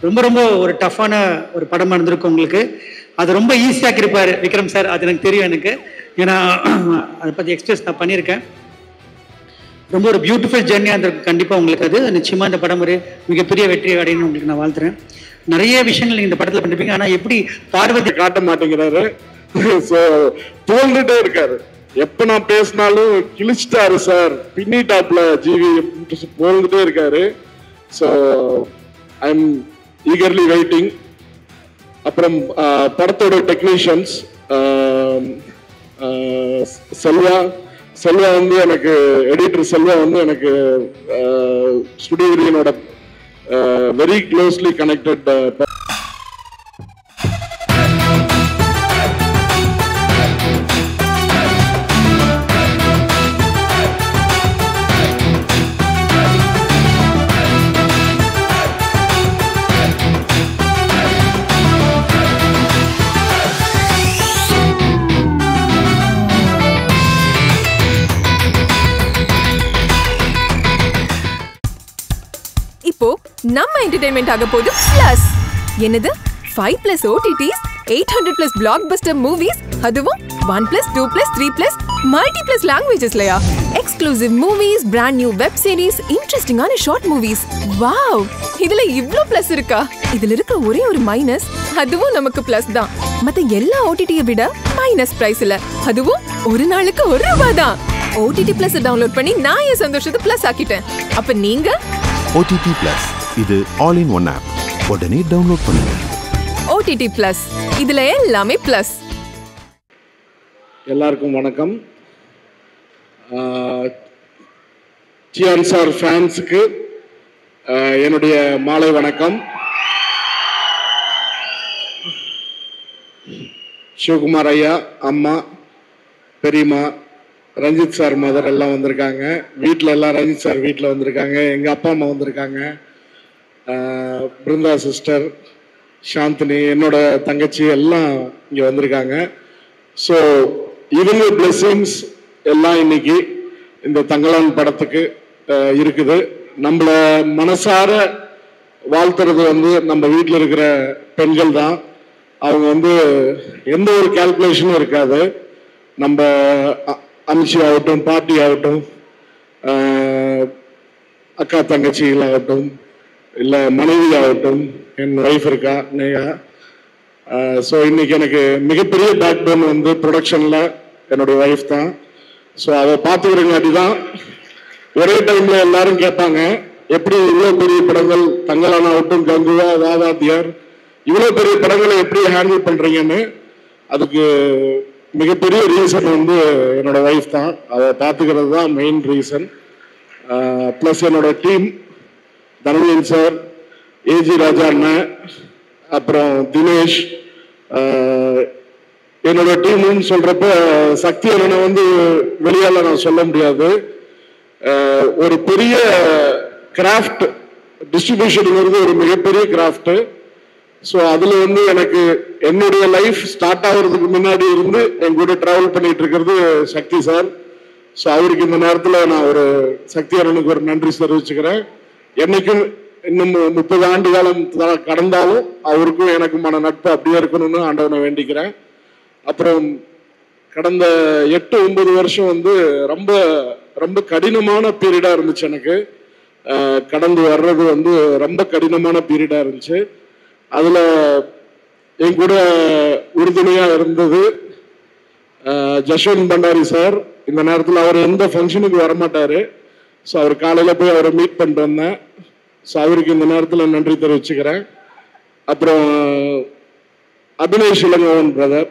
ரொம்ப ரொம்ப ஒரு டஃப்பான ஒரு படமாக இருந்திருக்கும் உங்களுக்கு அது ரொம்ப ஈஸியாக இருப்பார் விக்ரம் சார் அது எனக்கு தெரியும் எனக்கு ஏன்னா அதை பற்றி எக்ஸ்பிரஸ் நான் பண்ணியிருக்கேன் ரொம்ப ஒரு பியூட்டிஃபுல் ஜேர்னியாக இருந்திருக்கும் கண்டிப்பாக உங்களுக்கு அது நிச்சயமாக இந்த படம் ஒரு மிகப்பெரிய வெற்றி அடையணும்னு உங்களுக்கு நான் வாழ்த்துறேன் நிறைய விஷயங்கள் நீங்கள் இந்த படத்தில் பண்ணிருப்பீங்க ஆனால் எப்படி பார்வதி காட்ட மாட்டேங்கிறாரு ஸோ புகழ்ந்துட்டே இருக்காரு எப்ப நான் பேசினாலும் கிழிச்சிட்டாரு சார் பின்னிட்டாப்ல ஜிவி புகழ்ந்துட்டே இருக்காரு so I am eagerly waiting அப்புறம் ஆஹ், படத்தோட டெக்னீஷியன்ஸ் செல்வா செல்வா வந்து எனக்கு எடிட்டர் செல்வா வந்து எனக்கு ஸ்டுடியோ வெரி க்ளோஸ்லி கனெக்டட் இப்போ நம்ம என்டர்டைன்மெண்ட் ஆக போகுது பிளஸ் என்னது five plus OTTs eight hundred plus blockbuster movies அதுவும் one plus two plus three plus multi plus லாங்குவேஜஸ்லயா exclusive movies brand new web series இன்ட்ரெஸ்டிங்கான ஷார்ட் மூவிஸ் வாவ் இதுல இவ்ளோ பிளஸ் இருக்கா இதுல இருக்க ஒரே ஒரு மைனஸ் அதுவும் நமக்கு பிளஸ் தான் மத்த எல்லா ஓடிடியை விட மைனஸ் பிரைஸ்ல அதுவும் ஒரு நாளுக்கு ஒரு ரூபாய் தான் ஓடிடி பிளஸ் டவுன்லோட் பண்ணி நான் என் சந்தோஷத்தை பிளஸ் ஆக்கிட்டேன் அப்ப நீங்க ஓடிடி பிளஸ் இது ஆல் இன் ஒன் ஆப் உடனே டவுன்லோட் பண்ணுங்க ஓடிடி பிளஸ் இதுல எல்லாமே பிளஸ் எல்லாருக்கும் வணக்கம் ஆஹ், சியான் சார் ஃபேன்ஸுக்கு ஆஹ், என்னுடைய மாலை வணக்கம் சிவகுமார் ஐயா அம்மா பெரியம்மா ரஞ்சித் சார் மதர் எல்லாம் வந்திருக்காங்க வீட்டில் எல்லாம் ரஞ்சித் சார் வீட்டில் வந்திருக்காங்க எங்கள் அப்பா அம்மா வந்திருக்காங்க ஆஹ், பிருந்தா சிஸ்டர் சாந்தினி என்னோட தங்கச்சி எல்லாம் இங்கே வந்திருக்காங்க ஸோ இவங்க பிளெஸிங்ஸ் எல்லாம் இன்னைக்கு இந்த தங்கலான் படத்துக்கு அஹ், இருக்குது நம்மள மனசார வாழ்த்துறது வந்து நம்ம வீட்டில் இருக்கிற பெண்கள் தான் அவங்க வந்து எந்த ஒரு கால்குலேஷனும் இருக்காது நம்ம அ- அமிச்சி ஆகட்டும் பாட்டி ஆகட்டும் அஹ், அக்கா தங்கச்சிகளாகட்டும் இல்லை மனைவி ஆகட்டும் என் ஒய்ஃப் இருக்கா நேயா ஸோ இன்னைக்கு எனக்கு மிகப்பெரிய பேக் போன் வந்து ப்ரொடக்ஷனில் என்னுடைய ஒய்ஃப் தான் ஸோ அதை பார்த்துக்கிறங்காட்டி தான் ஒரே டைம்ல எல்லாரும் கேட்பாங்க எப்படி இவ்வளோ பெரிய படங்கள் தங்கலானாகட்டும் கங்குவா தாதாத்தியார் இவ்வளோ பெரிய படங்களை எப்படி ஹேண்டில் பண்ணுறீங்கன்னு அதுக்கு மிகப்பெரிய ரீசன் வந்து என்னோட ஒய்ஃப் தான் அதை பார்த்துக்கிறது தான் மெயின் ரீசன் ப்ளஸ் என்னோட team Dhanavel sir A G Raja அண்ணன் அப்புறம் தினேஷ் ஆஹ், என்னோட டீம்னு சொல்றப்ப சக்தி அண்ணனை வந்து வெளியால நான் சொல்ல முடியாது ஆஹ், ஒரு பெரிய கிராஃப்ட் டிஸ்ட்ரிபியூஷனுங்கிறது ஒரு மிகப்பெரிய கிராஃப்ட் ஸோ அதில் வந்து எனக்கு என்னுடைய லைஃப் ஸ்டார்ட் ஆகுறதுக்கு முன்னாடி இருந்து என் கூட ட்ராவல் பண்ணிட்டு இருக்கிறது சக்தி சார் ஸோ அவருக்கு இந்த நேரத்தில் நான் ஒரு சக்தி அண்ணனுக்கு ஒரு நன்றி தெரிவிச்சுக்கிறேன் என்னைக்கும் இன்னும் முப்பது ஆண்டு காலம் த- கடந்தாலும் அவருக்கும் எனக்குமான நட்பு அப்படியே இருக்கணும்னு ஆண்டவனை வேண்டிக்கிறேன் அப்புறம் கடந்த எட்டு ஒன்பது வருஷம் வந்து ரொம்ப ரொம்ப கடினமான பீரியடாக இருந்துச்சு எனக்கு அஹ், கடந்து வர்றது வந்து ரொம்ப கடினமான பீரியடாக இருந்துச்சு அதில் என் கூட உறுதுணையாக இருந்தது அஹ், ஜஸ்வந்த் பண்டாரி சார் இந்த நேரத்தில் அவர் எந்த ஃபங்க்ஷனுக்கு வரமாட்டார் ஸோ அவர் காலையில் போய் அவரை மீட் பண்ணிட்டு வந்தேன் ஸோ அவருக்கு இந்த நேரத்தில் நன்றி தெரிவிச்சுக்கிறேன் அப்புறம் அபினேஷ் இளங்கோவன் பிரதர்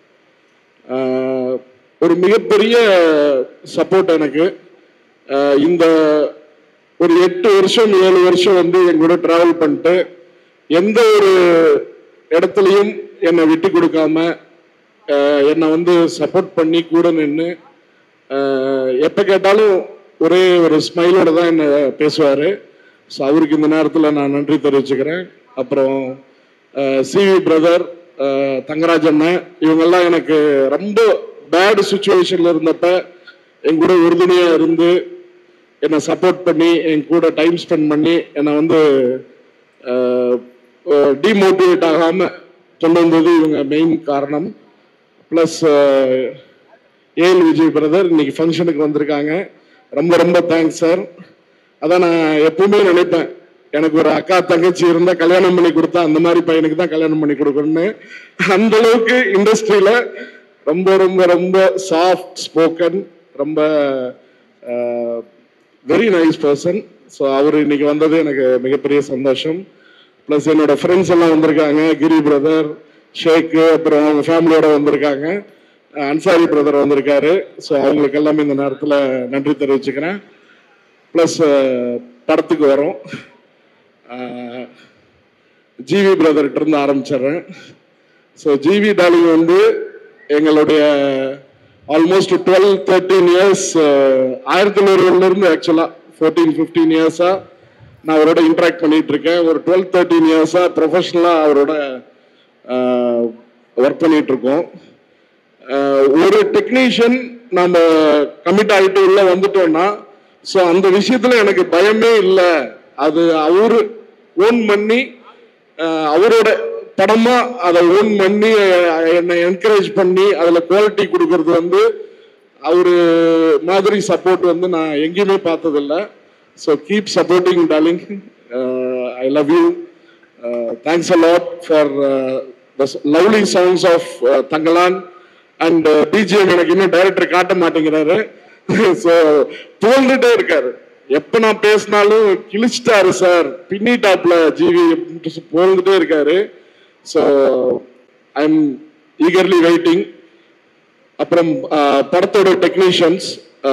ஒரு மிகப்பெரிய சப்போர்ட் எனக்கு அஹ், இந்த ஒரு எட்டு வருஷம் ஏழு வருஷம் வந்து என் கூட டிராவல் பண்ணிட்டு எந்த ஒரு இடத்துலையும் என்னை விட்டு கொடுக்காம அஹ், என்னை வந்து சப்போர்ட் பண்ணி கூட நின்று எப்போ கேட்டாலும் ஒரே ஒரு ஸ்மைலோட தான் என்னை பேசுவார் ஸோ அவருக்கு இந்த நேரத்தில் நான் நன்றி தெரிவிச்சுக்கிறேன் அப்புறம் சிவி பிரதர் தங்கராஜ் அண்ணன் இவங்கெல்லாம் எனக்கு ரொம்ப பேட் சுச்சுவேஷனில் இருந்தப்ப என் கூட உறுதுணையாக இருந்து என்னை சப்போர்ட் பண்ணி என் கூட டைம் ஸ்பெண்ட் பண்ணி என்னை வந்து அஹ், டிமோட்டிவேட் ஆகாம கொண்டு வந்தது இவங்க மெயின் காரணம் ப்ளஸ் ஏஎல் விஜய் பிரதர் இன்னைக்கு ஃபங்க்ஷனுக்கு வந்திருக்காங்க ரொம்ப ரொம்ப தேங்க்ஸ் சார் அதான் நான் எப்பவுமே நினைப்பேன் எனக்கு ஒரு அக்கா தங்கச்சி இருந்தா கல்யாணம் பண்ணி கொடுத்தா அந்த மாதிரி பையனுக்கு தான் கல்யாணம் பண்ணி கொடுக்கணும்னு அந்த அளவுக்கு இண்டஸ்ட்ரியில ரொம்ப ரொம்ப ரொம்ப சாஃப்ட் ஸ்போக்கன் ரொம்ப வெரி நைஸ் பர்சன் ஸோ அவர் இன்னைக்கு வந்தது எனக்கு மிகப்பெரிய சந்தோஷம் ப்ளஸ் என்னோட ஃப்ரெண்ட்ஸ் எல்லாம் வந்திருக்காங்க கிரி பிரதர் ஷேக்கு அப்புறம் அவங்க ஃபேமிலியோட வந்திருக்காங்க அஹ் அன்சாரி பிரதர் வந்திருக்காரு ஸோ அவங்களுக்கு எல்லாமே இந்த நேரத்தில் நன்றி தெரிவிச்சுக்கிறேன் ப்ளஸ் படத்துக்கு வரோம் அஹ் ஜிவி பிரதர்கிட்ட இருந்து ஆரம்பிச்சிடுறேன் ஸோ ஜிவி டாலிங் வந்து எங்களுடைய ஆல்மோஸ்ட் டுவெல் தேர்ட்டீன் இயர்ஸ் ஆயிரத்தி தொண்ணூறுலேருந்து ஆக்சுவலாக ஃபோர்டீன் ஃபிஃப்டீன் இயர்ஸாக நான் அவரோட இன்ட்ராக்ட் பண்ணிட்டு இருக்கேன் ஒரு டுவெல் தேர்ட்டீன் இயர்ஸாக ப்ரொஃபஷனலாக அவரோட ஒர்க் பண்ணிட்டு இருக்கோம் அஹ் ஒரு டெக்னீஷியன் நம்ம கமிட் ஆகிட்டு உள்ள வந்துட்டோம்னா ஸோ அந்த விஷயத்துல எனக்கு பயமே இல்லை அது அவரு ஓன் பண்ணி அஹ் அவரோட படமா அதை ஓன் பண்ணி அஹ் என்னை என்கரேஜ் பண்ணி அதுல குவாலிட்டி கொடுக்கறது வந்து அவரு மாதிரி சப்போர்ட் வந்து நான் எங்கேயுமே பார்த்ததில்ல so keep supporting darling I love you thanks a lot for the lovely sounds of Thangalaan and BGM எனக்கு இன்னும் டைரக்டர் காட்ட மாட்டேங்கிறாரு ஸோ தோன்றுட்டே இருக்காரு எப்ப நான் பேசினாலும் கிழிச்சிட்டாரு சார் பின்னிட்டாப்ல ஜிவி போந்துட்டே இருக்காரு so I am eagerly waiting அப்புறம் ஆஹ், படத்தோட டெக்னீஷியன்ஸ்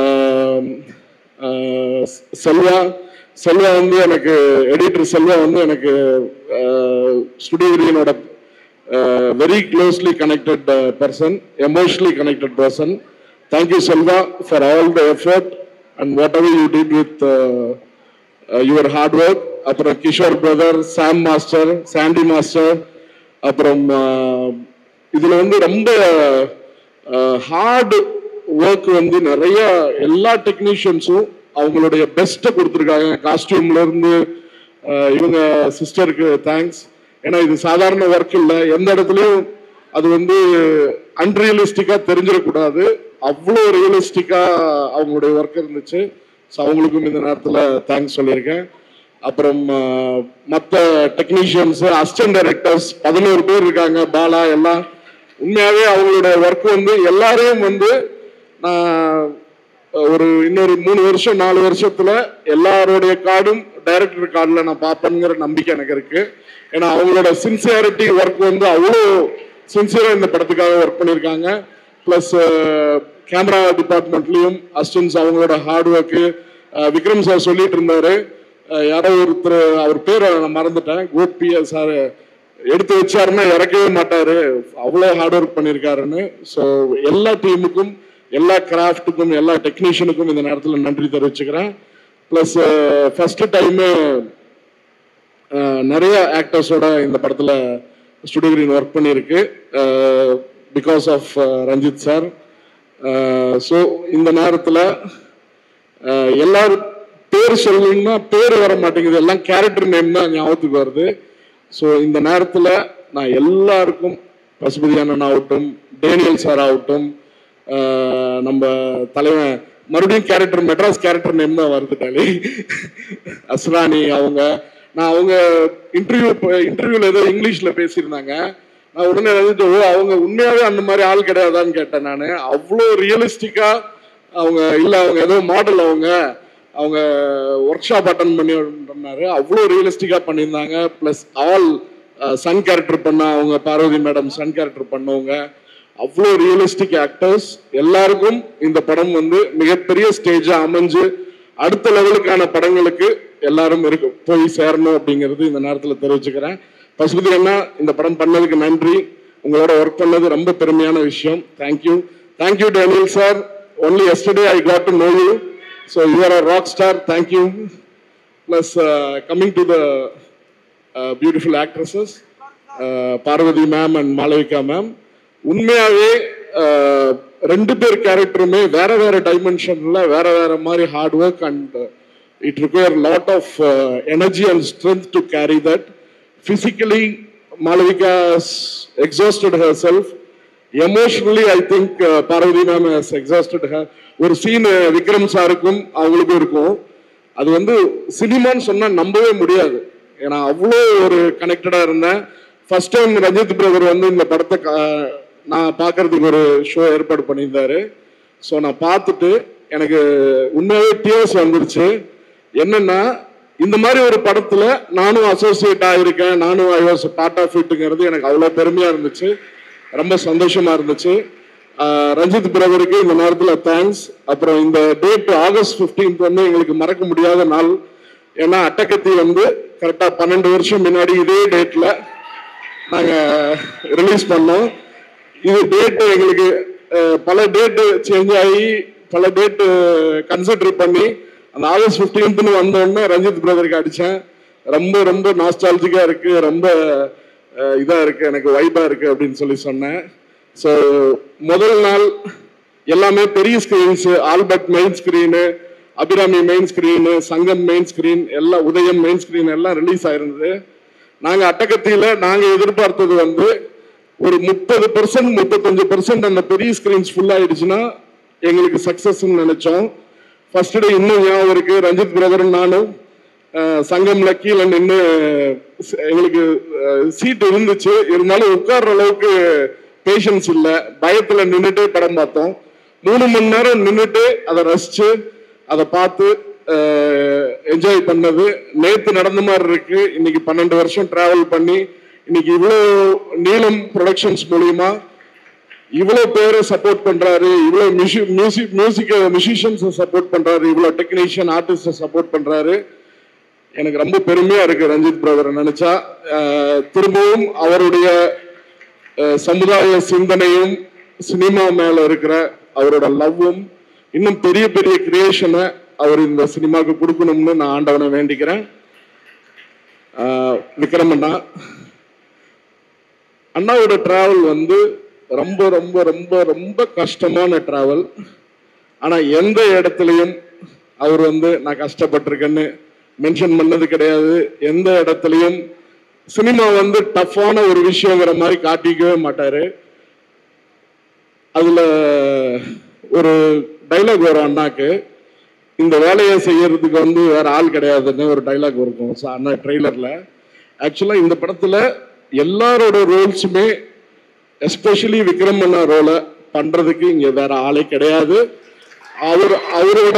செல்வா செல்வா வந்து எனக்கு எடிட்டர் செல்வா வந்து எனக்கு ஸ்டுடியோரியனோட very closely connected person emotionally connected person thank you Selva for all the effort and whatever you did with your hard work அப்புறம் Kishore brother Sam master Sandy master அப்புறம் ஆஹ், இதுல வந்து ரொம்ப ஹார்ட் ஒர்க் வந்து நிறைய எல்லா டெக்னீஷியன்ஸும் அவங்களுடைய பெஸ்ட்டை கொடுத்துருக்காங்க காஸ்டியூம்ல இருந்து ஆஹ், இவங்க சிஸ்டருக்கு தேங்க்ஸ் ஏன்னா இது சாதாரண ஒர்க் இல்லை எந்த இடத்துலையும் அது வந்து அன்ரியலிஸ்டிக்கா தெரிஞ்சிடக்கூடாது அவ்வளோ ரியலிஸ்டிக்கா அவங்களுடைய ஒர்க் இருந்துச்சு ஸோ அவங்களுக்கும் இந்த நேரத்தில் தேங்க்ஸ் சொல்லியிருக்கேன் அப்புறம் மற்ற டெக்னீஷியன்ஸ் அசிஸ்டன்ட் டைரக்டர்ஸ் பதினோரு பேர் இருக்காங்க பாலா எல்லாம் உண்மையாவே அவங்களோட ஒர்க் வந்து எல்லாரையும் வந்து நான் ஒரு இன்னொரு மூணு வருஷம் நாலு வருஷத்துல எல்லாருடைய கார்டும் டைரக்டர் கார்டில் நான் பார்ப்பேங்கிற நம்பிக்கை எனக்கு இருக்கு ஏன்னா அவங்களோட சின்சியாரிட்டி ஒர்க் வந்து அவ்வளோ சின்சியராக இந்த படத்துக்காக ஒர்க் பண்ணியிருக்காங்க ப்ளஸ் கேமரா டிபார்ட்மெண்ட்லேயும் அசிஸ்டன்ஸ் அவங்களோட ஹார்ட் ஒர்க்கு விக்ரம் சார் சொல்லிட்டு இருந்தாரு அஹ் யாரோ ஒருத்தர் அவர் பேரை நான் மறந்துட்டேன் கோபியா சார் எடுத்து வச்சாருன்னா இறக்கவே மாட்டாரு அவ்வளோ ஹார்ட் ஒர்க் பண்ணியிருக்காருன்னு ஸோ எல்லா டீமுக்கும் எல்லா கிராஃப்ட்டுக்கும் எல்லா டெக்னீஷியனுக்கும் இந்த நேரத்தில் நன்றி தெரிவிச்சுக்கிறேன் ப்ளஸ் ஃபர்ஸ்ட் டைமு நிறைய ஆக்டர்ஸோட இந்த படத்தில் ஸ்டுடியோ கிரீன் ஒர்க் பண்ணியிருக்கு because of Ranjith sir so இந்த நேரத்தில் எல்லாரும் பேர் சொல்லணும்னா பேர் வர மாட்டேங்குது எல்லாம் கேரக்டர் நேம் தான் ஞாபகத்துக்கு வருது ஸோ இந்த நேரத்தில் நான் எல்லாருக்கும் பசுபதி அண்ணன் ஆகட்டும் டேனியல் சார் ஆகட்டும் ஆஹ் நம்ம தலைவன் மறுபடியும் கேரக்டர் மெட்ராஸ் கேரக்டர் நேம் தான் வருது டாலி அஸ்ரானி அவங்க நான் அவங்க இன்டர்வியூ இன்டர்வியூல ஏதோ இங்கிலீஷ்ல பேசியிருந்தாங்க நான் உடனே நினைச்சிட்டு ஓ அவங்க உண்மையாவே அந்த மாதிரி ஆள் கிடையாதான்னு கேட்டேன் நான் அவ்வளோ ரியலிஸ்டிக்கா அவங்க இல்ல அவங்க ஏதோ மாடல் அவங்க அவங்க ஒர்க் ஷாப் அட்டன் பண்ணி பண்ணாரு அவ்வளோ ரியலிஸ்டிக்கா பண்ணியிருந்தாங்க ப்ளஸ் ஆல் சன் கேரக்டர் பண்ண அவங்க பார்வதி மேடம் சன் கேரக்டர் பண்ணவங்க அவ்வளோ ரியலிஸ்டிக் ஆக்டர்ஸ் எல்லாருக்கும் இந்த படம் வந்து மிகப்பெரிய ஸ்டேஜா அமைஞ்சு அடுத்த லெவலுக்கான படங்களுக்கு எல்லாரும் இருக்கு போய் சேரணும் அப்படிங்கிறது இந்த நேரத்தில் தெரிவிச்சுக்கிறேன் பசுபதி அண்ணா இந்த படம் பண்ணதுக்கு நன்றி உங்களோட ஒர்க் பண்ணது ரொம்ப பெருமையான விஷயம் thank you thank you Daniel sir only yesterday I got to know you so you're a rock star thank you plus coming to the beautiful actresses Parvathy ma'am and Malavika ma'am உண்மையாவே அஹ், ரெண்டு பேர் கேரக்டருமே வேற வேற டைமென்ஷன்ல வேற வேற மாதிரி hard work and it require lot of energy and strength to carry that physically Malavika has exhausted herself. Emotionally, I think uh, Parvati ma'am has exhausted her. ஒரு சீன் விக்ரம் சாருக்கும் அவங்களுக்கும் இருக்கும் அது வந்து சினிமான்னு சொன்னா நம்பவே முடியாது ஏன்னா அவ்வளோ ஒரு கனெக்டடா இருந்தேன் ஃபர்ஸ்ட் டைம் ரஞ்சித் பிரதர் வந்து இந்த படத்தை கா- நான் பார்க்கறதுக்கு ஒரு ஷோ ஏற்பாடு பண்ணியிருந்தாரு ஸோ நான் பார்த்துட்டு எனக்கு உண்மையாவே டிஎஸ் வந்துருச்சு என்னன்னா இந்த மாதிரி ஒரு படத்துல நானும் அசோசியேட் ஆகிருக்கேன் நானும் ஐ வாஸ் பார்ட் ஆஃப் இட்டுங்கிறது எனக்கு அவ்வளோ பெருமையா இருந்துச்சு ரொம்ப சந்தோஷமா இருந்துச்சு ஆஹ் ரஞ்சித் பிரதருக்கு இந்த நேரத்தில் தேங்க்ஸ் அப்புறம் இந்த டேட் ஆகஸ்ட் 15th வந்து எங்களுக்கு மறக்க முடியாத நாள் ஏன்னா அட்டகத்தி வந்து கரெக்டாக பன்னெண்டு வருஷம் முன்னாடி இதே டேட்ல நாங்கள் ரிலீஸ் பண்ணோம் இது டேட்டு எங்களுக்கு அஹ், பல டேட்டு சேஞ்ச் ஆகி பல டேட்டு கன்சிடர் பண்ணி அந்த ஆகஸ்ட் ஃபிஃப்டீன்த்னு வந்தோடனே ரஞ்சித் பிரதருக்கு அடித்தேன் ரொம்ப ரொம்ப நாஸ்டாலஜிக்காக இருக்கு ரொம்ப அஹ், இதா இருக்கு எனக்கு வைபா இருக்கு அப்படின்னு சொல்லி சொன்னேன் ஸோ முதல் நாள் எல்லாமே பெரிய screens Albert main screen Abirami main screen Sangam main screen எல்லாம் உதயம் மெயின் ஸ்கிரீன் எல்லாம் ரிலீஸ் ஆயிருந்தது நாங்க அட்டகத்தியில நாங்க எதிர்பார்த்தது வந்து ஒரு முப்பது பெர்சன்ட் முப்பத்தஞ்சு பெர்சன்ட் அந்த பெரிய ஸ்கிரீன்ஸ் ஃபுல் ஆயிடுச்சுன்னா எங்களுக்கு சக்சஸ் நினைச்சோம் ஃபர்ஸ்ட் டே இன்னும் ஞாபகம் இருக்கு ரஞ்சித் பிரதரும் நானும் அஹ், சங்கம்ல கீழே நின்று எங்களுக்கு சீட் இருந்துச்சு இருந்தாலும் உட்கார்ற அளவுக்கு பேஷன்ஸ் இல்லை பயத்துல நின்றுட்டே படம் பார்த்தோம் மூணு மணி நேரம் நின்றுட்டு அதை ரசிச்சு அதை பார்த்து என்ஜாய் பண்ணது நேத்து நடந்த மாதிரி இருக்கு இன்னைக்கு பன்னெண்டு வருஷம் டிராவல் பண்ணி இன்னைக்கு இவ்வளோ நீளம் ப்ரொடக்ஷன்ஸ் மூலியமா இவ்வளோ பேரை சப்போர்ட் பண்றாரு இவ்வளோ மியூசிக் மியூசிக் மியூசிக் மியூசிஷியன்ஸை சப்போர்ட் பண்றாரு இவ்வளோ டெக்னீஷியன் ஆர்டிஸ்டை சப்போர்ட் பண்றாரு எனக்கு ரொம்ப பெருமையா இருக்கு ரஞ்சித் பிரதரை நினைச்சா அஹ், திரும்பவும் அவருடைய அஹ், சமுதாய சிந்தனையும் சினிமா மேல இருக்கிற அவரோட லவ்வும் இன்னும் பெரிய பெரிய கிரியேஷனை அவர் இந்த சினிமாவுக்கு கொடுக்கணும்னு நான் ஆண்டவனை வேண்டிக்கிறேன் அஹ், விக்ரம் அண்ணா அண்ணாவோட டிராவல் வந்து ரொம்ப ரொம்ப ரொம்ப ரொம்ப கஷ்டமான டிராவல் ஆனா எந்த இடத்துலையும் அவர் வந்து நான் கஷ்டப்பட்டிருக்கேன்னு மென்ஷன் பண்ணது கிடையாது எந்த இடத்துலையும் சினிமா வந்து டஃப்பான ஒரு விஷயங்கிற மாதிரி காட்டிக்கவே மாட்டாரு அதுல ஒரு டைலாக் வரும் அண்ணாக்கு இந்த வேலையை செய்யறதுக்கு வந்து வேற ஆள் கிடையாதுன்னு ஒரு டைலாக் இருக்கும் ச- அண்ணா ட்ரெய்லர்ல ஆக்சுவலா இந்த படத்துல எல்லாரோட ரோல்ஸுமே எஸ்பெஷலி விக்ரம் அண்ணா ரோலை பண்றதுக்கு இங்க வேற ஆளே கிடையாது அவர் அவரோட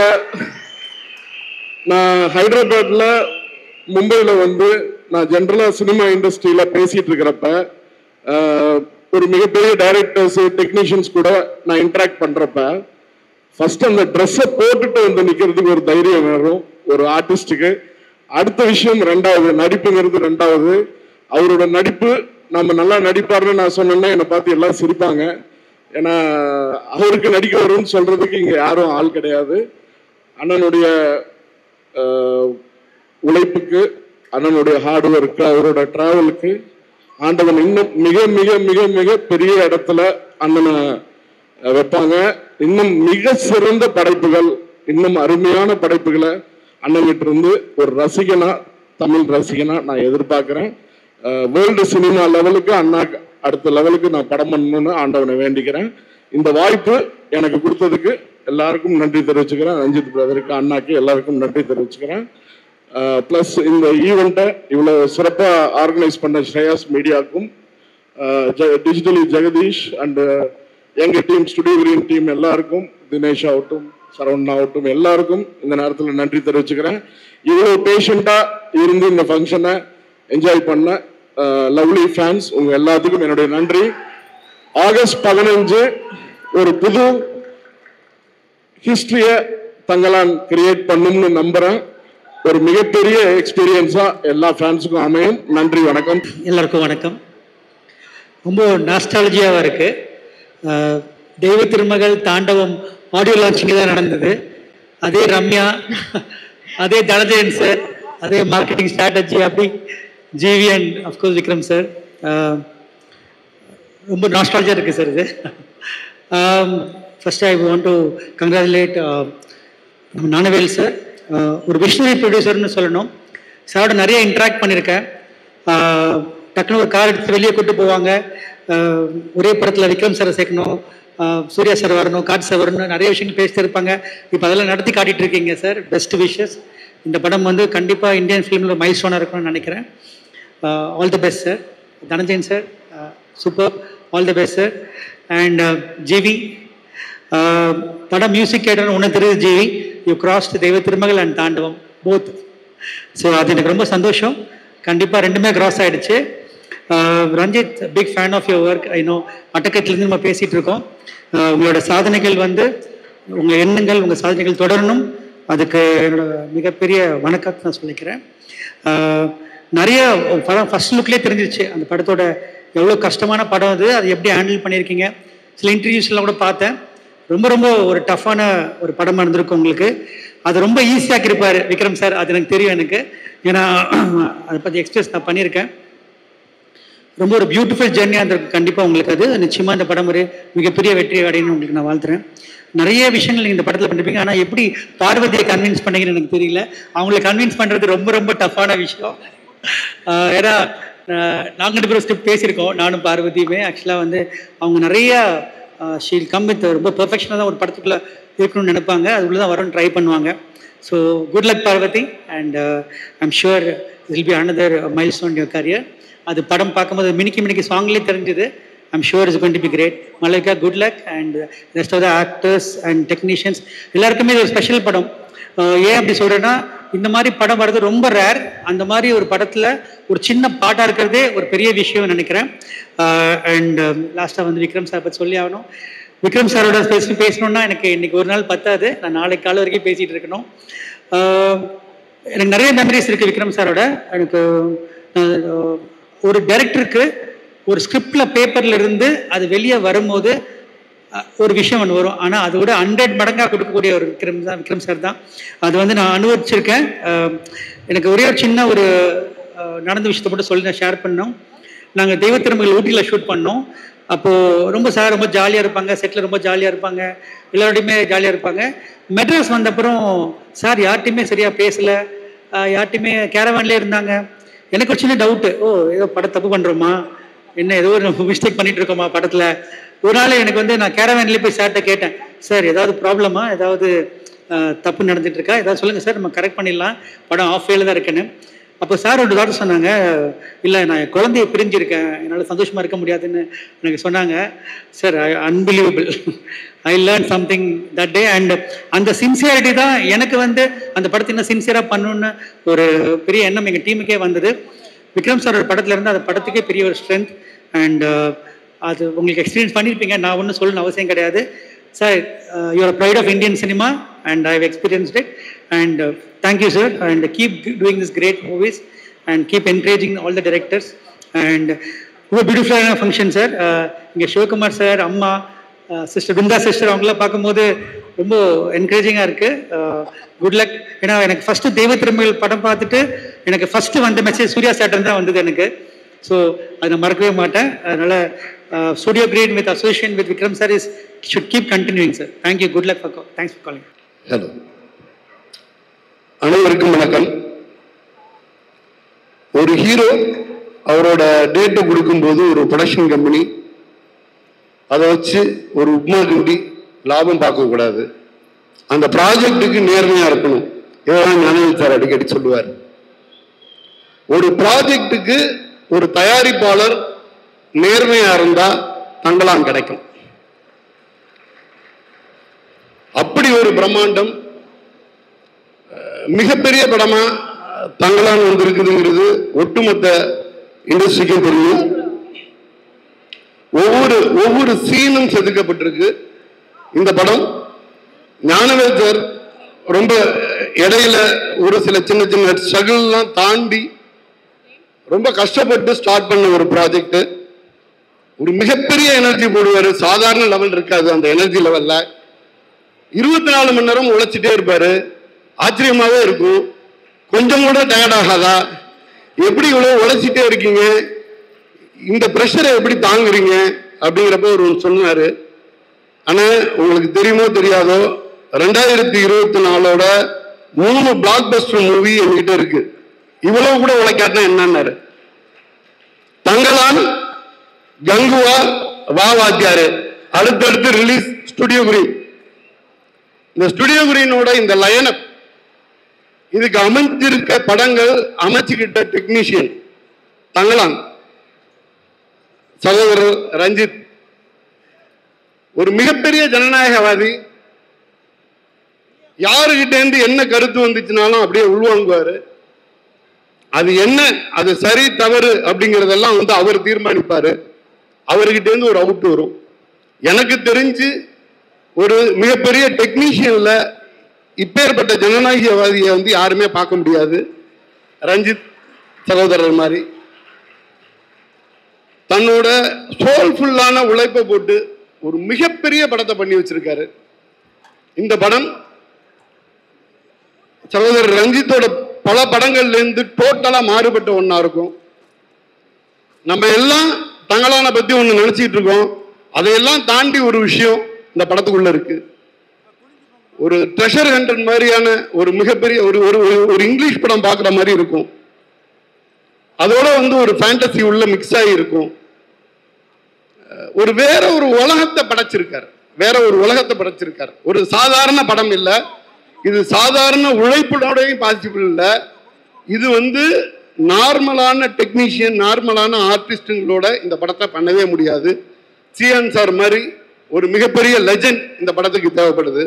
நான் ஹைதராபாத்ல மும்பையில் வந்து நான் ஜென்ரலாக சினிமா இண்டஸ்ட்ரியில் பேசிட்டு இருக்கிறப்ப ஆஹ், ஒரு மிகப்பெரிய டைரக்டர்ஸ் டெக்னீஷியன்ஸ் கூட நான் இன்ட்ராக்ட் பண்ணுறப்ப ஃபர்ஸ்ட் அந்த ட்ரெஸ்ஸை போட்டுட்டு வந்து நிற்கிறதுக்கு ஒரு தைரியம் வேணும் ஒரு ஆர்டிஸ்ட்டுக்கு அடுத்த விஷயம் ரெண்டாவது நடிப்புங்கிறது ரெண்டாவது அவரோட நடிப்பு நம்ம நல்லா நடிப்பாருன்னு நான் சொன்னேன்னா என்னை பார்த்து எல்லாம் சிரிப்பாங்க ஏன்னா அவருக்கு நடிக்க வரும்னு சொல்றதுக்கு இங்க யாரும் ஆள் கிடையாது அண்ணனுடைய ஆஹ், உழைப்புக்கு அண்ணனுடைய ஹார்ட் ஒர்க்கு அவரோட டிராவலுக்கு ஆண்டவன் இன்னும் மிக மிக மிக மிக பெரிய இடத்துல அண்ணனை அஹ், வைப்பாங்க இன்னும் மிக சிறந்த படைப்புகள் இன்னும் அருமையான படைப்புகளை அண்ணன்கிட்ட இருந்து ஒரு ரசிகனா தமிழ் ரசிகனா நான் எதிர்பார்க்கிறேன் வேர்ல்டு சினிமா லெவலுக்கு அண்ணா அடுத்த லெவலுக்கு நான் படம் பண்ணணும்னு ஆண்டவனை வேண்டிக்கிறேன் இந்த வாய்ப்பு எனக்கு கொடுத்ததுக்கு எல்லாருக்கும் நன்றி தெரிவிச்சுக்கிறேன் ரஞ்சித் பிரதருக்கு அண்ணாக்கு எல்லாருக்கும் நன்றி தெரிவிச்சுக்கிறேன் ப்ளஸ் இந்த ஈவெண்ட்டை இவ்வளோ சிறப்பாக ஆர்கனைஸ் பண்ண ஸ்ரேயாஸ் மீடியாவுக்கும் டிஜிட்டலி ஜெகதீஷ் அண்ட் எங்க டீம் ஸ்டுடியோ கிரீன் டீம் எல்லாருக்கும் தினேஷ் ஆகட்டும் சரவணன் ஆகட்டும் எல்லாருக்கும் இந்த நேரத்தில் நன்றி தெரிவிச்சுக்கிறேன் இவ்வளோ பேஷண்ட்டாக இருந்து இந்த ஃபங்க்ஷனை என்ஜாய் பண்ண லவ்லி ஃபேன்ஸ் உங்க எல்லாத்துக்கும் என்னுடைய நன்றி ஆகஸ்ட் பதினஞ்சு ஒரு புது ஹிஸ்டரிய தங்களான் கிரியேட் பண்ணும்னு நம்புறேன் ஒரு மிகப்பெரிய எக்ஸ்பீரியன்ஸா எல்லா ஃபேன்ஸுக்கும் அமையும் நன்றி வணக்கம் எல்லாருக்கும் வணக்கம் ரொம்ப நாஸ்டாலஜியாவாக இருக்கு அஹ், தெய்வ திருமகள் தாண்டவம் ஆடியோ லான்ச்சிங் தான் நடந்தது அதே ரம்யா அதே தனஜயன் சார் அதே மார்க்கெட்டிங் ஸ்ட்ராட்டஜி அப்படி GV and of course Vikram sir ரொம்ப நாஸ்டாலஜியாக இருக்குது சார் இது first I want to congratulate நம்ம ஞானவேல் சார் ஒரு விஷனரி ப்ரொடியூசர்னு சொல்லணும் சாரோட நிறைய இன்ட்ராக்ட் பண்ணியிருக்கேன் ஆஹ் டக்குன்னு ஒரு கார் எடுத்து வெளியே கூட்டு போவாங்க ஆஹ் ஒரே படத்தில் விக்ரம் சாரை சேர்க்கணும் ஆஹ் சூர்யா சார் வரணும் காட் சார் வரணும் நிறைய விஷயங்கள் பேசிட்டு இருப்பாங்க இப்போ அதெல்லாம் நடத்தி காட்டிட்டு இருக்கீங்க சார் பெஸ்ட் விஷஸ் இந்த படம் வந்து கண்டிப்பாக இந்தியன் ஃபிலிமில் மைல் ஸ்டோனாக இருக்கணும்னு நினைக்கிறேன் all the best sir Dhananjayan sir super all the best sir and GV படம் மியூசிக் கேட்டோன்னு ஒன்று தெரியுது ஜிவி யூ கிராஸ்ட் தெய்வ திருமகள் அண்ட் தாண்டவம் போத் ஸோ அது எனக்கு ரொம்ப சந்தோஷம் கண்டிப்பாக ரெண்டுமே கிராஸ் ஆயிடுச்சு ஆஹ் Ranjith big fan of your work I know அட்டக்கத்துலேருந்து நம்ம பேசிகிட்டு இருக்கோம் ஆஹ் உங்களோட சாதனைகள் வந்து உங்கள் எண்ணங்கள் உங்கள் சாதனைகள் தொடரணும் அதுக்கு என்னோட மிகப்பெரிய வணக்கத்தை நான் சொல்லிக்கிறேன் ஆஹ் நிறைய படம் ஃபர்ஸ்ட் லுக்லேயே தெரிஞ்சிருச்சு அந்த படத்தோட எவ்வளோ கஷ்டமான படம் அது அது எப்படி ஹேண்டில் பண்ணியிருக்கீங்க சில இன்டர்வியூஸ்லாம் கூட பார்த்தேன் ரொம்ப ரொம்ப ஒரு டஃப்பான ஒரு படமாக இருந்திருக்கும் உங்களுக்கு அது ரொம்ப ஈஸியாக இருப்பார் விக்ரம் சார் அது எனக்கு தெரியும் எனக்கு ஏன்னா அதை பற்றி எக்ஸ்பிரஸ் நான் பண்ணியிருக்கேன் ரொம்ப ஒரு பியூட்டிஃபுல் ஜேர்னியாக இருந்திருக்கும் கண்டிப்பாக உங்களுக்கு அது நிச்சயமாக இந்த படம் ஒரு மிகப்பெரிய வெற்றி அடையணும்னு உங்களுக்கு நான் வாழ்த்துறேன் நிறைய விஷயங்கள் நீங்கள் இந்த படத்தில் பண்ணிருப்பீங்க ஆனால் எப்படி பார்வதியை கன்வின்ஸ் பண்ணீங்கன்னு எனக்கு தெரியல அவங்கள கன்வின்ஸ் பண்ணுறது ரொம்ப ரொம்ப டஃப்பான விஷயம் ஆஹ் ஏன்னா நாங்கள் ரெண்டு பேரும் ஸ்கிரிப்ட் பேசியிருக்கோம் நானும் பார்வதியுமே ஆக்சுவலாக வந்து அவங்க நிறைய ஷீல் கம் வித் ரொம்ப பெர்ஃபெக்ஷனாக தான் ஒரு படத்துக்குள்ளே இருக்கணும்னு நினைப்பாங்க அதுக்குள்ளே தான் வரும்னு ட்ரை பண்ணுவாங்க so good luck Parvathy and I'm sure will be another milestone your career அது படம் பார்க்கும்போது மினிக்கி மினிக்கி சாங்லேயே தெரிஞ்சுது I'm sure is going to be great மலைக்கா good luck and rest of the actors and technicians எல்லாருக்குமே இது ஒரு ஸ்பெஷல் படம் அஹ் ஏன் அப்படி சொல்கிறேன்னா இந்த மாதிரி படம் வர்றது ரொம்ப ரேர் அந்த மாதிரி ஒரு படத்தில் ஒரு சின்ன பாட்டாக இருக்கிறதே ஒரு பெரிய விஷயம் நினைக்கிறேன் அண்ட் லாஸ்ட்டாக வந்து விக்ரம் சார் பற்றி சொல்லி ஆகணும் விக்ரம் சாரோட பேசி பேசணும்னா எனக்கு இன்னைக்கு ஒரு நாள் பத்தாது நான் நாளைக்கு காலை வரைக்கும் பேசிகிட்டு இருக்கணும் அஹ் எனக்கு நிறைய மெமரிஸ் இருக்குது விக்ரம் சாரோட எனக்கு அஹ், ஒரு டைரக்டருக்கு ஒரு ஸ்கிரிப்டில் பேப்பரில் இருந்து அது வெளியே வரும்போது அஹ், ஒரு விஷயம் ஒன்று வரும் ஆனால் அதை விட ஹண்ட்ரட் மடங்காக கொடுக்கக்கூடிய ஒரு விக்ரம் தான் விக்ரம் சார் தான் அது வந்து நான் அனுபவிச்சிருக்கேன் அஹ், எனக்கு ஒரே ஒரு சின்ன ஒரு அஹ், நடந்த விஷயத்தை மட்டும் சொல்லி நான் ஷேர் பண்ணோம் நாங்கள் தெய்வ திருமகள் ஊட்டியில் ஷூட் பண்ணோம் அப்போது ரொம்ப சார் ரொம்ப ஜாலியாக இருப்பாங்க செட்டில் ரொம்ப ஜாலியாக இருப்பாங்க எல்லாரோடையுமே ஜாலியாக இருப்பாங்க மெட்ராஸ் வந்தப்புறம் சார் யார்ட்டையுமே சரியாக பேசலை யார்ட்டையுமே கேரவான்லேயே இருந்தாங்க எனக்கு ஒரு சின்ன டவுட்டு ஓ ஏதோ படம் தப்பு பண்ணுறோமா என்ன ஏதோ ஒரு மிஸ்டேக் பண்ணிட்டு இருக்கோமா படத்தில் ஒரு நாள் எனக்கு வந்து நான் கேரவான்லேயே போய் சார்கிட்ட கேட்டேன் சார் ஏதாவது ப்ராப்ளமா ஏதாவது அஹ், தப்பு நடந்துட்டு இருக்கா ஏதாவது சொல்லுங்கள் சார் நம்ம கரெக்ட் பண்ணிடலாம் படம் ஆஃப் வேல தான் இருக்குன்னு அப்போ சார் ஒரு டாக்டர் சொன்னாங்க இல்லை நான் என் குழந்தைய பிரிஞ்சிருக்கேன் என்னால் சந்தோஷமாக இருக்க முடியாதுன்னு எனக்கு சொன்னாங்க sir unbelievable I learn something that day and அந்த சின்சியாரிட்டி தான் எனக்கு வந்து அந்த படத்தை இன்னும் சின்சியராக பண்ணணும்னு ஒரு பெரிய எண்ணம் எங்கள் டீமுக்கே வந்தது விக்ரம் சார் ஒரு படத்துல இருந்து அந்த படத்துக்கே பெரிய ஒரு ஸ்ட்ரென்த் அண்ட் அது உங்களுக்கு எக்ஸ்பீரியன்ஸ் பண்ணியிருப்பீங்க நான் ஒன்றும் சொல்லணும்னு அவசியம் கிடையாது sir you're pride of Indian cinema and I have experienced it and thank you sir and keep doing this great movies and keep encouraging all the directors and ரொம்ப பியூட்டிஃபுல்லான ஃபங்க்ஷன் சார் இங்கே சிவகுமார் சார் அம்மா சிஸ்டர் பிருந்தா சிஸ்டர் அவங்களாம் பார்க்கும்போது ரொம்ப என்கரேஜிங்காக இருக்குது good luck ஏன்னா எனக்கு ஃபஸ்ட்டு தெய்வ திருமகள் படம் பார்த்துட்டு எனக்கு ஃபஸ்ட்டு வந்த மெசேஜ் சூர்யா சேட்டன் தான் வந்தது எனக்கு ஸோ அதை நான் மறக்கவே மாட்டேன் அதனால் studio great with association with Vikram sir is should keep continuing sir thank you good luck for thanks for calling hello அனைவருக்கும் வணக்கம் ஒரு ஹீரோ அவரோட டேட்டை கொடுக்கும்போது ஒரு ப்ரொடக்ஷன் கம்பெனி அதை வச்சு ஒரு உப்மா கிண்டி லாபம் பார்க்கக்கூடாது அந்த ப்ராஜெக்ட்டுக்கு நேர்மையா இருக்கணும் இதெல்லாம் ஞானவேல் சார் அடிக்கடி சொல்லுவார் ஒரு ப்ராஜெக்ட்டுக்கு ஒரு தயாரிப்பாளர் நேர்மையா இருந்தா தங்களாம் கிடைக்கும் அப்படி ஒரு பிரம்மாண்டம் அஹ், மிகப்பெரிய படமா அஹ், தங்களான் வந்திருக்குதுங்கிறது ஒட்டுமொத்த இண்டஸ்ட்ரிக்கும் தெரியும் ஒவ்வொரு ஒவ்வொரு சீனும் செதுக்கப்பட்டிருக்கு இந்த படம் ஞானவேல் சார் ரொம்ப இடையில ஒரு சில சின்ன சின்ன ஸ்ட்ரகிள்லாம் தாண்டி ரொம்ப கஷ்டப்பட்டு ஸ்டார்ட் பண்ண ஒரு ப்ராஜெக்ட் ஒரு மிகப்பெரிய எனர்ஜி போடுவாரு சாதாரண லெவல் இருக்காது அந்த எனர்ஜி லெவல்ல இருபத்தி நாலு மணி நேரம் உழைச்சிட்டே இருப்பாரு ஆச்சரியமாவே இருக்கும் கொஞ்சம் கூட டயர்ட் ஆகாதா எப்படி இவ்வளவு உழைச்சிட்டே இருக்கீங்க இந்த ப்ரெஷரை எப்படி தாங்குறீங்க அப்படிங்கிறப்ப ஒரு சொன்னாரு ஆனா உங்களுக்கு தெரியுமோ தெரியாதோ ரெண்டாயிரத்தி இருபத்தி நாலோட மூணு பிளாக் பஸ்டர் மூவி என்கிட்ட இருக்கு இவ்வளவு கூட உழைக்காட்டினா என்னன்னாரு தங்கலான் கங்குவா வா வாத்தியாரு அடுத்தடுத்து ரிலீஸ் ஸ்டுடியோ குரீன் இந்த ஸ்டுடியோ குரீனோட இந்த லயனப் இதுக்கு அமைஞ்சிருக்க படங்கள் அமைச்சுக்கிட்ட டெக்னீஷியன் தங்கலான் சகோதரர் ரஞ்சித் ஒரு மிகப்பெரிய ஜனநாயகவாதி யாருகிட்ட இருந்து என்ன கருத்து வந்துச்சுனாலும் அப்படியே உள்வாங்குவாரு அது என்ன அது சரி தவறு அப்படிங்கறதெல்லாம் வந்து அவர் தீர்மானிப்பாரு அவர்கிட்ட இருந்து ஒரு அவுட் வரும் எனக்கு தெரிஞ்சு ஒரு மிகப்பெரிய டெக்னீஷியன்ல இப்பேற்பட்ட ஜனநாயகவாதியை வந்து யாருமே பார்க்க முடியாது ரஞ்சித் சகோதரர் மாதிரி தன்னோட சோல்ஃபுல்லான உழைப்பை போட்டு ஒரு மிகப்பெரிய படத்தை பண்ணி வச்சிருக்காரு இந்த படம் சகோதரர் ரஞ்சித்தோட பல படங்கள்ல இருந்து டோட்டலா மாறுபட்ட ஒண்ணா இருக்கும் நம்ம எல்லாம் தங்களான பத்தி ஒண்ணு நினைச்சிட்டு இருக்கோம் அதையெல்லாம் தாண்டி ஒரு விஷயம் இந்த படத்துக்குள்ள இருக்கு ஒரு ட்ரெஷர் ஹண்டர் மாதிரியான ஒரு மிகப்பெரிய ஒரு ஒரு ஒரு- ஒரு இங்கிலீஷ் படம் பார்க்குற மாதிரி இருக்கும் அதோட வந்து ஒரு ஃபேண்டசி உள்ள மிக்ஸ் ஆகி இருக்கும் அஹ் ஒரு வேற ஒரு உலகத்தை படைச்சிருக்காரு வேற ஒரு உலகத்தை படைச்சிருக்காரு ஒரு சாதாரண படம் இல்ல இது சாதாரண உழைப்புடோடையும் பாசிபிள் இல்ல இது வந்து நார்மலான டெக்னீஷியன் நார்மலான ஆர்டிஸ்டுங்களோட இந்த படத்தை பண்ணவே முடியாது சிஎன் சார் மாதிரி ஒரு மிகப்பெரிய லெஜண்ட் இந்த படத்துக்கு தேவைப்படுது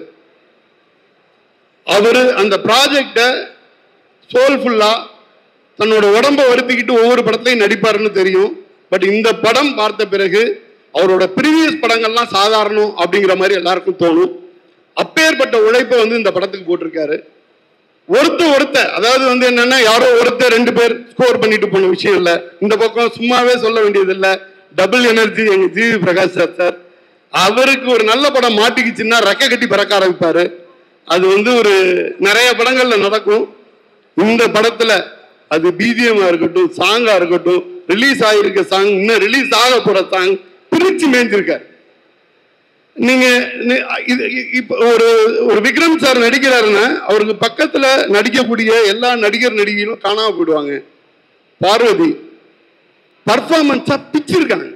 அவரு அந்த ப்ராஜெக்டை சோல்ஃபுல்லா தன்னோட உடம்ப வருத்திக்கிட்டு ஒவ்வொரு படத்தையும் நடிப்பாருன்னு தெரியும் பட் இந்த படம் பார்த்த பிறகு அவரோட ப்ரீவியஸ் படங்கள்லாம் சாதாரணம் அப்படிங்கிற மாதிரி எல்லாருக்கும் தோணும் அப்பேற்பட்ட உழைப்பை வந்து இந்த படத்துக்கு போட்டிருக்காரு ஒருத்த ஒருத்த அதாவது வந்து என்னன்னா யாரோ ஒருத்தர் ரெண்டு பேர் ஸ்கோர் பண்ணிட்டு போன விஷயம் இல்ல இந்த பக்கம் சும்மாவே சொல்ல வேண்டியது இல்ல டபுள் எனர்ஜி எங்க ஜிவி பிரகாஷ் சார் சார் அவருக்கு ஒரு நல்ல படம் மாட்டிக்கிச்சுன்னா ரெக்க கட்டி பறக்க ஆரம்பிப்பாரு அது வந்து ஒரு நிறைய படங்கள்ல நடக்கும் இந்த படத்துல அது பிஜிஎம்மா இருக்கட்டும் சாங்கா இருக்கட்டும் ரிலீஸ் ஆகிருக்க சாங் இன்னும் ரிலீஸ் ஆக போற சாங் பிரிச்சு மேய்ஞ்சிருக்காரு நீங்க நீ- இது இ- இப்ப ஒரு ஒரு விக்ரம் சார் நடிக்கிறாருன்னா அவருக்கு பக்கத்துல நடிக்கக்கூடிய எல்லா நடிகர் நடிகைகளும் காணாம போயிடுவாங்க பார்வதி பர்ஃபார்மன்ஸா பிச்சிருக்காங்க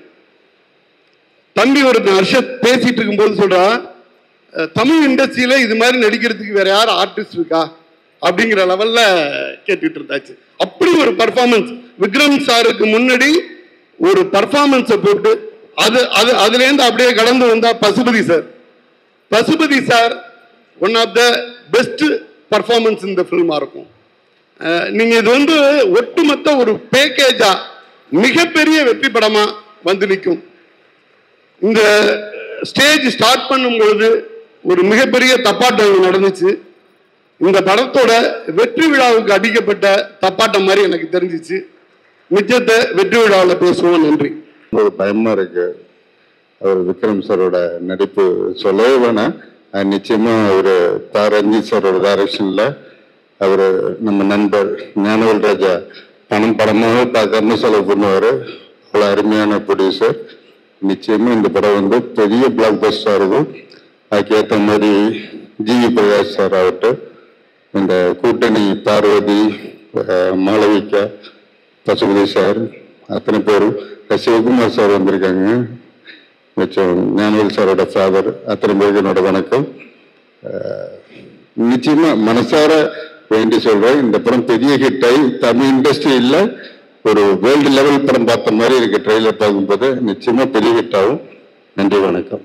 தம்பி ஒரு ஹர்ஷத் பேசிட்டு இருக்கும்போது சொல்றா அஹ், தமிழ் இண்டஸ்ட்ரியில இது மாதிரி நடிக்கிறதுக்கு வேற யார் ஆர்டிஸ்ட் இருக்கா அப்படிங்கிற லெவல்ல கேட்டுட்டு இருந்தாச்சு அப்படி ஒரு பர்ஃபார்மன்ஸ் விக்ரம் சாருக்கு முன்னாடி ஒரு பர்ஃபார்மன்ஸை போட்டு அது அது அதுல இருந்து அப்படியே கடந்து வந்தா Pasupathi sir Pasupathi sir one of the best performance இந்த ஃபில்மா இருக்கும் அஹ், நீங்க இது வந்து ஒட்டுமொத்த ஒரு பேக்கேஜா மிகப்பெரிய வெற்றி படமா வந்து நிற்கும் இந்த ஸ்டேஜ் ஸ்டார்ட் பண்ணும்பொழுது ஒரு மிகப்பெரிய தப்பாட்டம் இங்க நடந்துச்சு இந்த படத்தோட வெற்றி விழாவுக்கு அடிக்கப்பட்ட தப்பாட்டம் மாதிரி எனக்கு தெரிஞ்சிச்சு மிச்சத்தை வெற்றி விழாவில் பேசுவோம் நன்றி ஒரு பயமா இருக்கு அவர் விக்ரம் சாரோட நடிப்பு சொல்லவே வேணாம் அஹ் நிச்சயமா ஒரு தார் ரஞ்சித் சாரோட டைரக்ஷன்ல அவர் நம்ம நண்பர் ஞானவேல் ராஜா பணம் படமாக பார்க்காம செலவு பண்ணுவாரு அவ்வளோ அருமையான ப்ரொடியூசர் நிச்சயமா இந்த படம் வந்து பெரிய பிளாக் பஸ்டா இருக்கும் அதுக்கேற்ற மாதிரி ஜிவி பிரகாஷ் சார் ஆகட்டும் இந்த கூட்டணி பார்வதி அஹ் மாளவிகா பசுபதி சார் அத்தனை பேரும் சிவகுமார் சார் வந்திருக்காங்க மிச்சம் ஞானவேல் சாரோட ஃபாதர் அத்தனை பேருக்கு என்னோட வணக்கம் அஹ் நிச்சயமா மனசார வேண்டி சொல்றேன் இந்த படம் பெரிய ஹிட் ஆகி தமிழ் இண்டஸ்ட்ரியில ஒரு வேர்ல்டு லெவல் படம் பார்த்த மாதிரி இருக்கு ட்ரெய்லர் பார்க்கும்போது நிச்சயமா பெரிய ஹிட் ஆகும் நன்றி வணக்கம்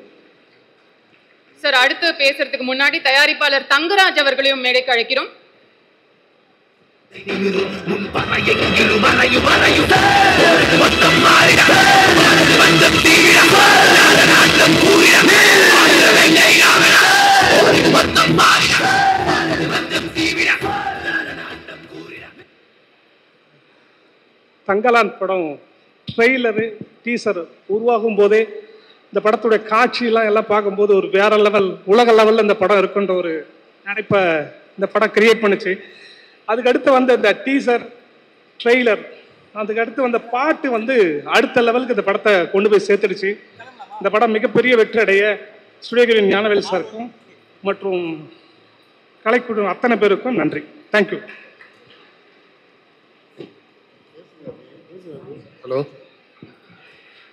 சார் அடுத்து பேசுறதுக்கு முன்னாடி தயாரிப்பாளர் தங்கராஜ் அவர்களையும் மேடைக்கு அழைக்கிறோம் தங்கலான் படம் ட்ரெய்லரு டீசர் உருவாகும் போதே இந்த படத்துடைய காட்சியெல்லாம் எல்லாம் பார்க்கும்போது ஒரு வேற லெவல் உலக லெவலில் இந்த படம் இருக்குன்ற ஒரு நினைப்பை இந்த படம் கிரியேட் பண்ணுச்சு அதுக்கு அடுத்து வந்த இந்த டீசர் ட்ரெய்லர் அதுக்கு அடுத்து வந்த பாட்டு வந்து அடுத்த லெவலுக்கு இந்த படத்தை கொண்டு போய் சேர்த்துடுச்சு இந்த படம் மிகப்பெரிய வெற்றி அடைய ஸ்டுடியோகிரின் ஞானவேல் சாருக்கும் மற்றும் கலைக்குழு அத்தனை பேருக்கும் நன்றி தேங்க்யூ ஹலோ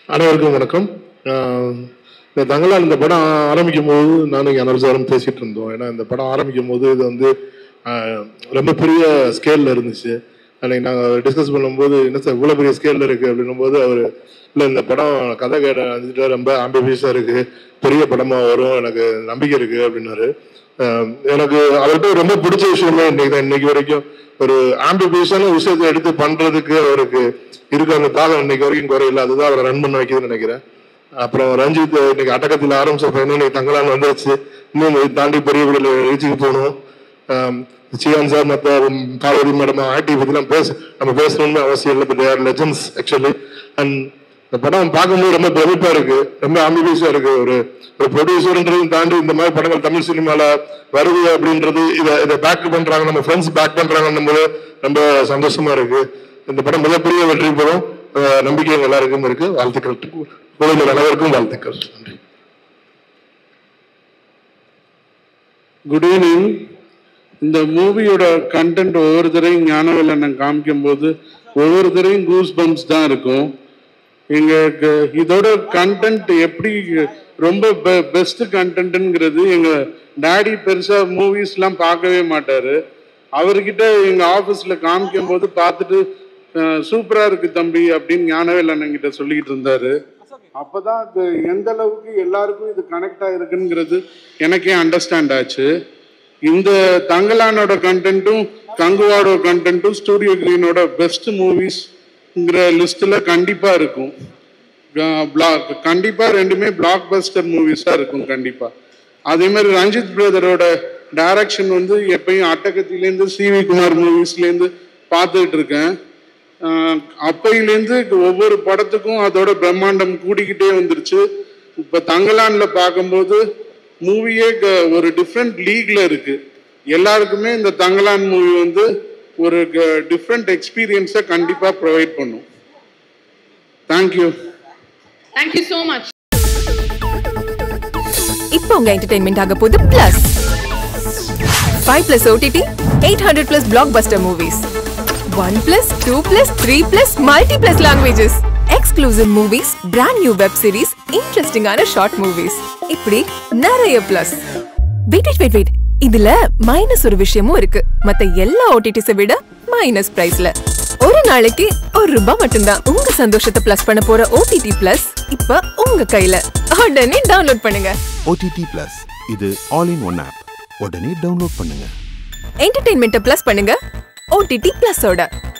அனைவருக்கும் வணக்கம் ஆஹ் இந்த தங்கலால் இந்த படம் ஆரம்பிக்கும் போது நானும் எனர்ஜி சாரும் பேசிட்டு இருந்தோம் ஏன்னா இந்த படம் ஆரம்பிக்கும் போது இது வந்து ஆஹ் ரொம்ப பெரிய ஸ்கேல்ல இருந்துச்சு அன்னைக்கு நாங்கள் டிஸ்கஸ் பண்ணும்போது என்ன சார் இவ்வளோ பெரிய ஸ்கேல்ல இருக்கு அப்படின்னும் போது அவர் இல்லை இந்த படம் கதை கேட்ட வந்துட்டு ரொம்ப ஆம்பிபியஸாக இருக்கு பெரிய படமா வரும் எனக்கு நம்பிக்கை இருக்கு அப்படின்னாரு ஆஹ் எனக்கு அவர்கிட்ட ரொம்ப பிடிச்ச விஷயமே இன்னைக்கு தான் இன்னைக்கு வரைக்கும் ஒரு ஆம்பிபியஸான விஷயத்தை எடுத்து பண்றதுக்கு அவருக்கு இருக்க அந்த தாகம் இன்னைக்கு வரைக்கும் குறையில அதுதான் அவரை ரன் பண்ண வைக்குதுன்னு நினைக்கிறேன் அப்புறம் ரஞ்சித் இன்னைக்கு அட்டகத்தில் ஆரம்பிச்ச பையனும் இன்னைக்கு தங்கலான்னு வந்துருச்சு இன்னும் இதை தாண்டி பெரிய பெரிய ரீச்சுக்கு போகணும் ஆம், சியான் சார் மற்ற காவேரி மேடம் ஆக்டி பற்றிலாம் பேச நம்ம பேசணும்னு அவசியம் இல்லை பட் யார் லெஜன்ஸ் ஆக்சுவலி அண்ட் இந்த படம் பார்க்கும்போது ரொம்ப பிரமிப்பா இருக்கு ரொம்ப ஆம்பிபியஸா இருக்கு ஒரு ஒரு ப்ரொடியூசர்ன்றதையும் தாண்டி இந்த மாதிரி படங்கள் தமிழ் சினிமால வருது அப்படின்றது இதை இதை பேக் பண்றாங்க நம்ம ஃப்ரெண்ட்ஸ் பேக் பண்றாங்கன்னும் போது ரொம்ப சந்தோஷமா இருக்கு இந்த படம் மிகப்பெரிய வெற்றி பெறும் அஹ் நம்பிக்கை எங்க எல்லாருக்கும் இருக்கு வாழ்த்துக்கள் குழந்தைகள் அனைவருக்கும் வாழ்த்துக்கள் நன்றி குட் ஈவினிங் இந்த மூவியோட கண்டென்ட் ஒவ்வொரு தரையும் ஞானவேலண்ணன் காமிக்கும் போது ஒவ்வொரு தரையும் கூஸ் பம்ப்ஸ் தான் இருக்கும் எங்களுக்கு இதோட கண்டென்ட் எப்படி ரொம்ப பெஸ்ட் கண்டென்ட்ங்கிறது எங்க டாடி பெருசா மூவிஸ்லாம் பார்க்கவே மாட்டாரு அவர்கிட்ட எங்க ஆபீஸ்ல காமிக்கும் போது பார்த்துட்டு சூப்பரா இருக்கு தம்பி அப்படின்னு ஞானவேல் அண்ணன் கிட்ட சொல்லிக்கிட்டு இருந்தாரு அப்பதான் அது எந்த அளவுக்கு எல்லாருக்கும் இது கனெக்ட் ஆயிருக்குங்கிறது எனக்கே அண்டர்ஸ்டாண்ட் ஆச்சு இந்த தங்கலானோட கண்டென்ட்டும் கங்குவாடோ கண்டென்ட்டும் ஸ்டூடியோ கிரீனோட பெஸ்ட் மூவிஸ்ங்கிற லிஸ்ட்ல கண்டிப்பா இருக்கும் பிளாக் கண்டிப்பா ரெண்டுமே பிளாக் பஸ்டர் மூவிஸா இருக்கும் கண்டிப்பா அதே மாதிரி ரஞ்சித் பிரதரோட டைரக்ஷன் வந்து எப்பயும் அட்டகத்திலேருந்து சி வி குமார் மூவிஸ்லேருந்து பார்த்துக்கிட்டு இருக்கேன் ஆஹ் அப்பையிலேருந்து ஒவ்வொரு படத்துக்கும் அதோட பிரம்மாண்டம் கூடிக்கிட்டே வந்துருச்சு இப்போ தங்கலான்ல பார்க்கும்போது மூவியே ஒரு டிஃப்ரெண்ட் லீக்ல இருக்கு எல்லாருக்குமே இந்த தங்கலான் மூவி வந்து ஒரு டிஃப்ரெண்ட் எக்ஸ்பீரியன்ஸை கண்டிப்பாக ப்ரொவைட் பண்ணும் தேங்க்யூ தேங்க்யூ ஸோ மச் இப்போ உங்க என்டர்டைன்மெண்ட் ஆக போகுது plus five plus OTT eight hundred plus blockbuster movies one plus two plus three plus multi plus languages exclusive movies brand new web series இன்ட்ரெஸ்டிங்கான short movies இப்படி நிறைய plus wait wait wait wait இதுல minus ஒரு விஷயமும் இருக்கு மத்த எல்லா ஓடிடிஸை விட மைனஸ் பிரைஸ்ல ஒரு நாளைக்கு ஒரு ரூபாய் மட்டும்தான் உங்க சந்தோஷத்தை பிளஸ் பண்ண போற ஓடிடி பிளஸ் இப்ப உங்க கையில உடனே டவுன்லோட் பண்ணுங்க ஓடிடி பிளஸ் இது ஆல் இன் ஒன் ஆப் உடனே டவுன்லோட் பண்ணுங்க என்டர்டைன்மெண்ட்டை பிளஸ் பண்ணுங்க ஓடிடி பிளஸோட